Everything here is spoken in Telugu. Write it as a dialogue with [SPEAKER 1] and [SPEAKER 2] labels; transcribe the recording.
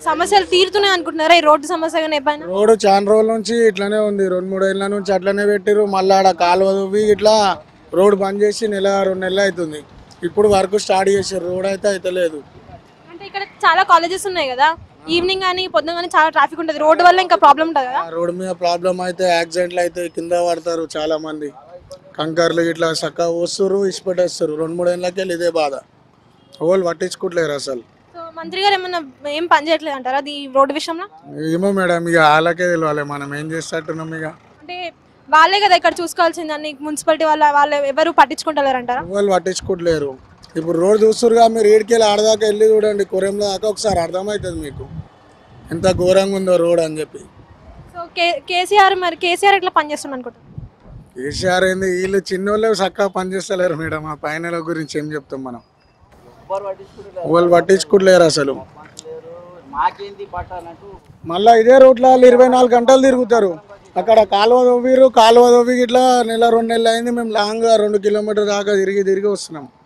[SPEAKER 1] సమస్యలు తీరుతున్నాయి అనుకుంటున్నారా ఈ రోడ్డు సమస్య కానీ ఎప్పుడైనా
[SPEAKER 2] రోడ్డు చాలా రోజుల నుంచి ఇట్లానే ఉంది రెండు మూడు ఏళ్ళ నుంచి అట్లనే పెట్టిరు మళ్ళీ ఆడ కాలువ దువ్వి ఇట్లా రోడ్ బంద్ చేసి నెల రెండు నెలలు అవుతుంది ఇప్పుడు వర్క్ స్టార్ట్ చేసారు రోడ్ అయితే అయితే లేదు
[SPEAKER 1] అంటే ఇక్కడ చాలా కాలేజెస్ ఉన్నాయి కదా ఈవినింగ్ కానీ పొద్దున కానీ చాలా ట్రాఫిక్ ఉంటుంది రోడ్డు వల్ల ఇంకా ప్రాబ్లం ఉంటుంది కదా
[SPEAKER 2] ఆ రోడ్ మీద ప్రాబ్లం అయితే యాక్సిడెంట్లు అయితే కింద పడతారు చాలా మంది కంకర్లు ఇట్లా చక్కగా వస్తారు ఇసిపెట్టేస్తారు రెండు మూడు ఏళ్ళకి వెళ్ళి ఇదే బాధ వాళ్ళు పట్టించుకోవట్లేరు అసలు
[SPEAKER 1] సో మంత్రి గారు ఏమన్నా ఏం పని చేయట్లేదు అంటారా అది రోడ్డు విషయంలో
[SPEAKER 2] ఏమో మేడం ఇక వాళ్ళకే తెలియాలి మనం ఏం చేసేటట్టున్నాం ఇక
[SPEAKER 1] అంటే వాళ్ళే కదా ఇక్కడ చూసుకోవాల్సింది అన్ని మున్సిపాలిటీ వాళ్ళ వాళ్ళు ఎవరు పట్టించుకుంటలేరు అంటారా
[SPEAKER 2] వాళ్ళు పట్టించుకోవట్లేరు ఇప్పుడు రోడ్ చూస్తురుగా మీరు ఏడికెళ్ళి ఆడదాకా వెళ్ళి చూడండి కొరెంలో దాకా ఒకసారి అర్థమవుతుంది మీకు ఎంత ఘోరంగా ఉందో రోడ్ అని చెప్పి
[SPEAKER 1] సో కే కేసీఆర్ మరి కేసీఆర్ ఇట్లా పనిచేస్తుంది అనుకుంటా
[SPEAKER 2] కేసీఆర్ ఏంది వీళ్ళు చిన్నోళ్ళే చక్కగా పనిచేస్తలేరు మేడం ఆ పైన గురించి ఏం చెప్తాం మనం వాళ్ళు పట్టించుకోవట్లేరు అసలు
[SPEAKER 3] మాకేంది పట్ట అన్నట్టు
[SPEAKER 2] మళ్ళీ ఇదే రోడ్లో వాళ్ళు ఇరవై నాలుగు గంటలు తిరుగుతారు అక్కడ కాలువ తవ్విరు కాలువ తవ్వి ఇట్లా నెల రెండు నెలలు అయింది మేము లాంగ్గా రెండు కిలోమీటర్ దాకా తిరిగి తిరిగి వస్తున్నాం